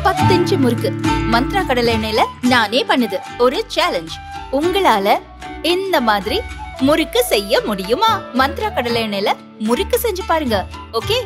பத்து இன்ச்சு முறுக்கு மந்த்ரா கடலை எண்ணெயில நானே பண்ணுது ஒரு சேலஞ்ச் உங்களால இந்த மாதிரி முறுக்கு செய்ய முடியுமா மந்த்ரா கடலை எண்ணெயில முறுக்கு செஞ்சு பாருங்க ஓகே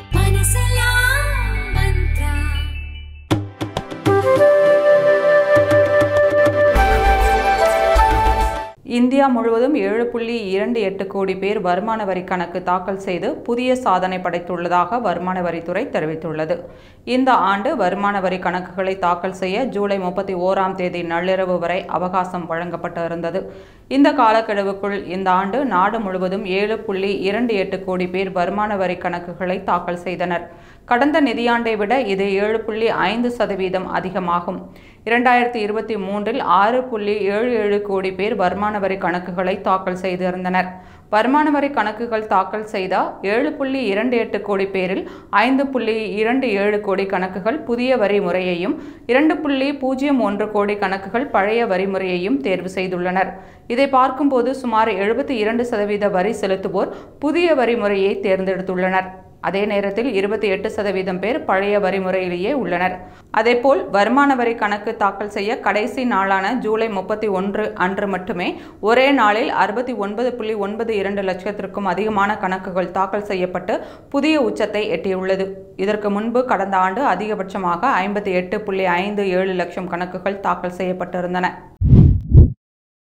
இந்தியா முழுவதும் ஏழு புள்ளி இரண்டு எட்டு கோடி பேர் வருமான வரி கணக்கு தாக்கல் செய்து புதிய சாதனை படைத்துள்ளதாக வருமான வரித்துறை தெரிவித்துள்ளது இந்த ஆண்டு வருமான வரி கணக்குகளை தாக்கல் செய்ய ஜூலை முப்பத்தி ஓராம் தேதி நள்ளிரவு வரை அவகாசம் வழங்கப்பட்டு இருந்தது இந்த காலக்கெடுவுக்குள் இந்த ஆண்டு நாடு முழுவதும் ஏழு புள்ளி இரண்டு எட்டு கோடி பேர் வருமான வரி கணக்குகளை தாக்கல் செய்தனர் கடந்த நிதியாண்டை விட இது ஏழு புள்ளி ஐந்து சதவீதம் அதிகமாகும் இரண்டாயிரத்தி இருபத்தி மூன்றில் ஆறு புள்ளி ஏழு ஏழு கோடி பேர் வருமான வரி கணக்குகளை தாக்கல் செய்திருந்தனர் வருமான வரி கணக்குகள் தாக்கல் செய்த ஏழு புள்ளி இரண்டு எட்டு கோடி பேரில் ஐந்து புள்ளி இரண்டு ஏழு கோடி கணக்குகள் புதிய வரி முறையையும் இரண்டு புள்ளி பூஜ்ஜியம் ஒன்று கோடி கணக்குகள் பழைய வரி முறையையும் தேர்வு செய்துள்ளனர் இதை பார்க்கும்போது சுமார் எழுபத்தி இரண்டு சதவீத வரி செலுத்துவோர் புதிய வரி முறையை தேர்ந்தெடுத்துள்ளனர் அதே நேரத்தில் இருபத்தி எட்டு சதவீதம் பேர் பழைய வரிமுறையிலேயே உள்ளனர் அதேபோல் வருமான வரி கணக்கு தாக்கல் செய்ய கடைசி நாளான ஜூலை முப்பத்தி ஒன்று அன்று மட்டுமே ஒரே நாளில் அறுபத்தி ஒன்பது புள்ளி ஒன்பது இரண்டு லட்சத்திற்கும் அதிகமான கணக்குகள் தாக்கல் செய்யப்பட்டு புதிய உச்சத்தை எட்டியுள்ளது இதற்கு முன்பு கடந்த ஆண்டு அதிகபட்சமாக ஐம்பத்தி எட்டு புள்ளி ஐந்து ஏழு லட்சம் கணக்குகள் தாக்கல் செய்யப்பட்டிருந்தன